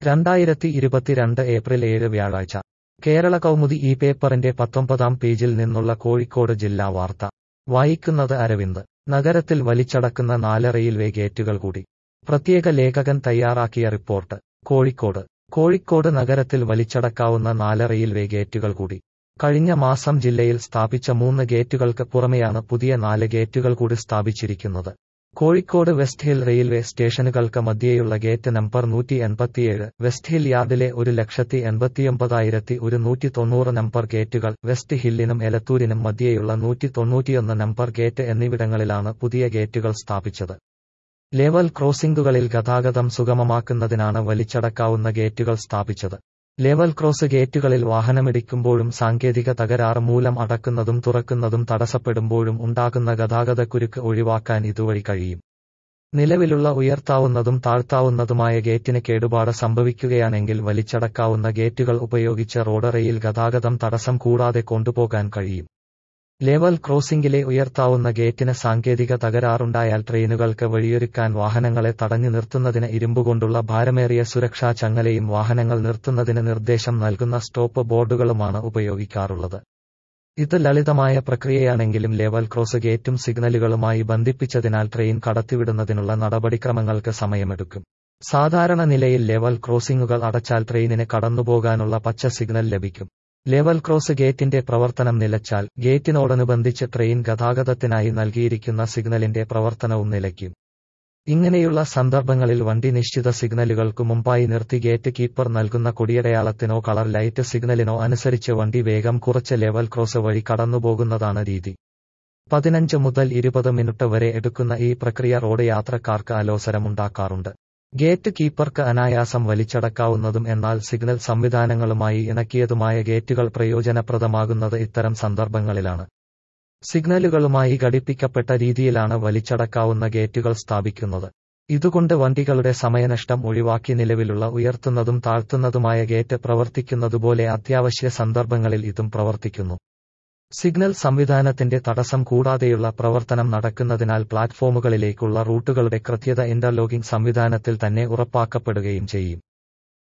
രണ്ടായിരത്തി ഇരുപത്തിരണ്ട് ഏപ്രിൽ ഏഴ് വ്യാഴാഴ്ച കേരള കൗമുദി ഈ പേപ്പറിന്റെ പത്തൊമ്പതാം പേജിൽ നിന്നുള്ള കോഴിക്കോട് ജില്ലാ വാർത്ത വായിക്കുന്നത് അരവിന്ദ് നഗരത്തിൽ വലിച്ചടക്കുന്ന നാല് റെയിൽവേ ഗേറ്റുകൾ കൂടി പ്രത്യേക ലേഖകൻ തയ്യാറാക്കിയ റിപ്പോർട്ട് കോഴിക്കോട് കോഴിക്കോട് നഗരത്തിൽ വലിച്ചടക്കാവുന്ന നാല് റെയിൽവേ ഗേറ്റുകൾ കൂടി കഴിഞ്ഞ മാസം ജില്ലയിൽ സ്ഥാപിച്ച മൂന്ന് ഗേറ്റുകൾക്ക് പുറമെയാണ് പുതിയ നാല് ഗേറ്റുകൾ കൂടി സ്ഥാപിച്ചിരിക്കുന്നത് കോഴിക്കോട് വെസ്റ്റ് ഹിൽ റെയിൽവേ സ്റ്റേഷനുകൾക്ക് മധ്യേയുള്ള ഗേറ്റ് നമ്പർ നൂറ്റി എൺപത്തിയേഴ് വെസ്റ്റ് ഹിൽ യാർഡിലെ ഒരു ലക്ഷത്തി എൺപത്തിയൊമ്പതായിരത്തി ഒരു നൂറ്റി തൊണ്ണൂറ് നമ്പർ ഗേറ്റുകൾ വെസ്റ്റ് ഹില്ലിനും എലത്തൂരിനും മധ്യേയുള്ള നൂറ്റി തൊണ്ണൂറ്റിയൊന്ന് നമ്പർ ഗേറ്റ് എന്നിവിടങ്ങളിലാണ് പുതിയ ഗേറ്റുകൾ സ്ഥാപിച്ചത് ലെവൽ ക്രോസിംഗുകളിൽ ഗതാഗതം സുഗമമാക്കുന്നതിനാണ് വലിച്ചടക്കാവുന്ന ഗേറ്റുകൾ സ്ഥാപിച്ചത് ലെവൽ ക്രോസ് ഗേറ്റുകളിൽ വാഹനമിടിക്കുമ്പോഴും സാങ്കേതിക തകരാറ് മൂലം അടക്കുന്നതും തുറക്കുന്നതും തടസ്സപ്പെടുമ്പോഴും ഉണ്ടാകുന്ന ഗതാഗതക്കുരുക്ക് ഒഴിവാക്കാൻ ഇതുവഴി കഴിയും നിലവിലുള്ള ഉയർത്താവുന്നതും താഴ്ത്താവുന്നതുമായ ഗേറ്റിന് കേടുപാട് സംഭവിക്കുകയാണെങ്കിൽ വലിച്ചടക്കാവുന്ന ഗേറ്റുകൾ ഉപയോഗിച്ച് റോഡ് റെയിൽ ഗതാഗതം തടസ്സം കൂടാതെ കൊണ്ടുപോകാൻ കഴിയും ലെവൽ ക്രോസിംഗിലെ ഉയർത്താവുന്ന ഗേറ്റിന് സാങ്കേതിക തകരാറുണ്ടായാൽ ട്രെയിനുകൾക്ക് വഴിയൊരുക്കാൻ വാഹനങ്ങളെ തടഞ്ഞു നിർത്തുന്നതിന് ഇരുമ്പുകൊണ്ടുള്ള ഭാരമേറിയ സുരക്ഷാ ചങ്ങലയും വാഹനങ്ങൾ നിർത്തുന്നതിന് നിർദ്ദേശം നൽകുന്ന സ്റ്റോപ്പ് ബോർഡുകളുമാണ് ഉപയോഗിക്കാറുള്ളത് ഇത് ലളിതമായ പ്രക്രിയയാണെങ്കിലും ലെവൽ ക്രോസ് ഗേറ്റും സിഗ്നലുകളുമായി ബന്ധിപ്പിച്ചതിനാൽ ട്രെയിൻ കടത്തിവിടുന്നതിനുള്ള നടപടിക്രമങ്ങൾക്ക് സമയമെടുക്കും സാധാരണ നിലയിൽ ലെവൽ ക്രോസിംഗുകൾ അടച്ചാൽ ട്രെയിനിന് കടന്നുപോകാനുള്ള പച്ച സിഗ്നൽ ലഭിക്കും ലെവൽ ക്രോസ് ഗേറ്റിന്റെ പ്രവർത്തനം നിലച്ചാൽ ഗേറ്റിനോടനുബന്ധിച്ച് ട്രെയിൻ ഗതാഗതത്തിനായി നൽകിയിരിക്കുന്ന സിഗ്നലിന്റെ പ്രവർത്തനവും നിലയ്ക്കും ഇങ്ങനെയുള്ള സന്ദർഭങ്ങളിൽ വണ്ടി നിശ്ചിത സിഗ്നലുകൾക്കു മുമ്പായി നിർത്തി ഗേറ്റ് കീപ്പർ നൽകുന്ന കൊടിയടയാളത്തിനോ കളർ ലൈറ്റ് സിഗ്നലിനോ അനുസരിച്ച് വണ്ടി വേഗം കുറച്ച് ലെവൽ ക്രോസ് വഴി കടന്നുപോകുന്നതാണ് രീതി പതിനഞ്ച് മുതൽ ഇരുപത് മിനിറ്റ് വരെ എടുക്കുന്ന ഈ പ്രക്രിയ റോഡ് യാത്രക്കാർക്ക് അലോസരമുണ്ടാക്കാറുണ്ട് ഗേറ്റ് കീപ്പർക്ക് അനായാസം വലിച്ചടക്കാവുന്നതും എന്നാൽ സിഗ്നൽ സംവിധാനങ്ങളുമായി ഇണക്കിയതുമായ ഗേറ്റുകൾ പ്രയോജനപ്രദമാകുന്നത് ഇത്തരം സന്ദർഭങ്ങളിലാണ് സിഗ്നലുകളുമായി ഘടിപ്പിക്കപ്പെട്ട രീതിയിലാണ് വലിച്ചടക്കാവുന്ന ഗേറ്റുകൾ സ്ഥാപിക്കുന്നത് ഇതുകൊണ്ട് വണ്ടികളുടെ സമയനഷ്ടം ഒഴിവാക്കി നിലവിലുള്ള ഉയർത്തുന്നതും താഴ്ത്തുന്നതുമായ ഗേറ്റ് പ്രവർത്തിക്കുന്നതുപോലെ അത്യാവശ്യ സന്ദർഭങ്ങളിൽ ഇതും പ്രവർത്തിക്കുന്നു സിഗ്നൽ സംവിധാനത്തിന്റെ തടസ്സം കൂടാതെയുള്ള പ്രവർത്തനം നടക്കുന്നതിനാൽ പ്ലാറ്റ്ഫോമുകളിലേക്കുള്ള റൂട്ടുകളുടെ കൃത്യത ഇന്റർലോക്കിംഗ് സംവിധാനത്തിൽ തന്നെ ഉറപ്പാക്കപ്പെടുകയും ചെയ്യും